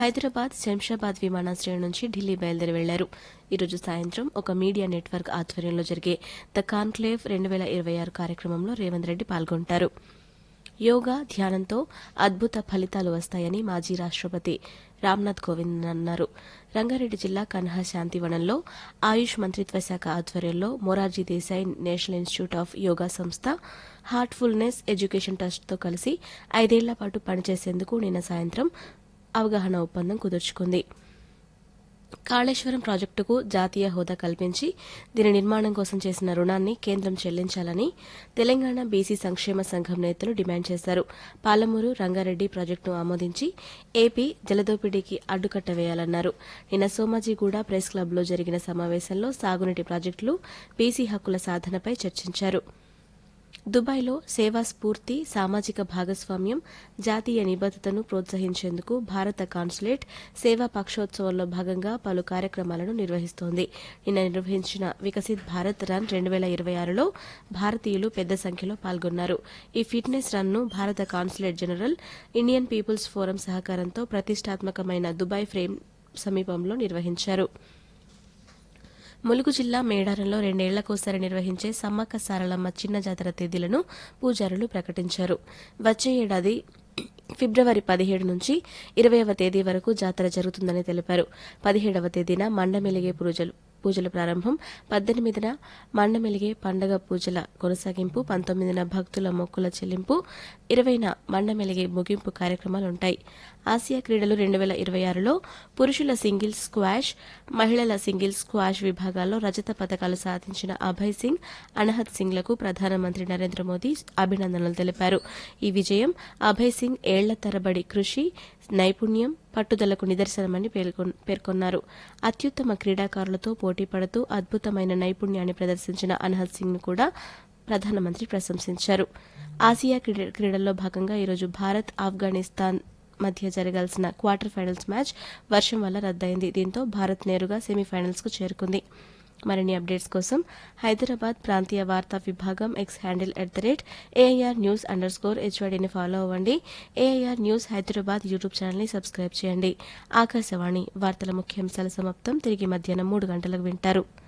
హైదరాబాద్ శంషాబాద్ విమానాశ్రయం నుంచి ఢిల్లీ బయలుదేరి వెళ్లారు ఈరోజు సాయంత్రం ఒక మీడియా నెట్వర్క్ ఆధ్వర్యంలో జరిగే ద కాన్క్లేవ్ రెండు వేల ఇరవై ఆరు కార్యక్రమంలో రేవంత్ రెడ్డి పాల్గొంటారు యోగా ధ్యానంతో అద్భుత ఫలితాలు వస్తాయని మాజీ రాష్ట్రపతి రామ్నాథ్ కోవింద్ అన్నారు రంగారెడ్డి జిల్లా కన్హా శాంతివనంలో ఆయుష్ మంత్రిత్వ శాఖ ఆధ్వర్యంలో Morarji Desai national institute of yoga సంస్థ హార్ట్ఫుల్నెస్ ఎడ్యుకేషన్ ట్రస్ట్తో కలిసి ఐదేళ్ల పాటు పనిచేసేందుకు నిన్న సాయంత్రం అవగాహన ఒప్పందం కుదుర్చుకుంది కాళేశ్వరం ప్రాజెక్టుకు జాతీయ హోదా కల్పించి దీని నిర్మాణం కోసం చేసిన రుణాన్ని కేంద్రం చెల్లించాలని తెలంగాణ బీసీ సంక్షేమ సంఘం నేతలు డిమాండ్ చేశారు పాలమూరు రంగారెడ్డి ప్రాజెక్టును ఆమోదించి ఏపీ జలదోపిడీకి అడ్డుకట్ట వేయాలన్నారు నిన్న సోమాజిగూడ ప్రెస్ క్లబ్లో జరిగిన సమావేశంలో సాగునీటి ప్రాజెక్టులు బీసీ హక్కుల సాధనపై చర్చించారు దుబాయ్లో సేవా స్ఫూర్తి సామాజిక భాగస్వామ్యం జాతీయ నిబద్దతను ప్రోత్సహించేందుకు భారత కాన్సులేట్ సేవా పక్షోత్సవంలో భాగంగా పలు కార్యక్రమాలను నిర్వహిస్తోంది నిన్న నిర్వహించిన వికసిత్ భారత్ రన్ రెండు వేల ఇరవై ఆరులో భారతీయులు పెద్ద సంఖ్యలో పాల్గొన్నారు ఈ ఫిట్నెస్ రన్ను భారత consulate general Indian people's forum సహకారంతో ప్రతిష్టాత్మకమైన దుబాయ్ ఫ్రేమ్ సమీపంలో నిర్వహించారు ములుగు జిల్లా మేడారంలో రెండేళ్లకోసారి నిర్వహించే సమ్మక్క సారలమ్మ చిన్న జాతర తేదీలను పూజారులు ప్రకటించారు వచ్చే ఏడాది ఫిబ్రవరి పదిహేడు నుంచి ఇరవైవ తేదీ వరకు జాతర జరుగుతుందని తెలిపారు పదిహేడవ తేదీన మండమెలిగే పూజలు పూజల ప్రారంభం పద్దెనిమిదిన మండమెలిగే పండగ పూజల కొనసాగింపు పంతొమ్మిదిన భక్తుల మొక్కుల చెల్లింపు ఇరవైన మండమెలిగే ముగింపు కార్యక్రమాలుంటాయి ఆసియా క్రీడలు రెండు వేల ఇరవై ఆరులో పురుషుల సింగిల్స్ స్క్వాష్ మహిళల సింగిల్స్ స్క్వాష్ విభాగాల్లో రజత పథకాలు సాధించిన అభయ్ సింగ్ అనహత్ సింగ్లకు ప్రధానమంత్రి నరేంద్ర మోదీ అభినందనలు తెలిపారు ఈ విజయం అభయ్ సింగ్ ఏళ్ల తరబడి కృషి నైపుణ్యం పట్టుదలకు నిదర్శనమని పేర్కొన్- పేర్కొన్నారు అత్యుత్తమ క్రీడాకారులతో పోటీ పడుతూ అద్భుతమైన నైపుణ్యాన్ని ప్రదర్శించిన అనహత్ సింగ్ ను కూడా ప్రధానమంత్రి ప్రశంసించారు ఆసియా క్రీడ- క్రీడల్లో భాగంగా ఈరోజు భారత్ ఆఫ్ఘనిస్తాన్ మధ్య జరగాల్సిన క్వార్టర్ ఫైనల్స్ మ్యాచ్ వర్షం వల్ల రద్దయింది దీంతో భారత్ నేరుగా సెమీఫైనల్స్ కు చేరుకుంది మరిన్ని అప్డేట్స్ కోసం హైదరాబాద్ ప్రాంతీయ వార్తా విభాగం X handle at the rate AIR news underscore స్కోర్ హెచ్వైడీని ఫాలో అవ్వండి ఏఐఆర్ న్యూస్ హైదరాబాద్ యూట్యూబ్ ఛానల్ని సబ్స్క్రైబ్ చేయండి ఆకాశవాణి వార్తల ముఖ్యాంశాల సమాప్తం తిరిగి మధ్యాహ్నం మూడు గంటలకు వింటారు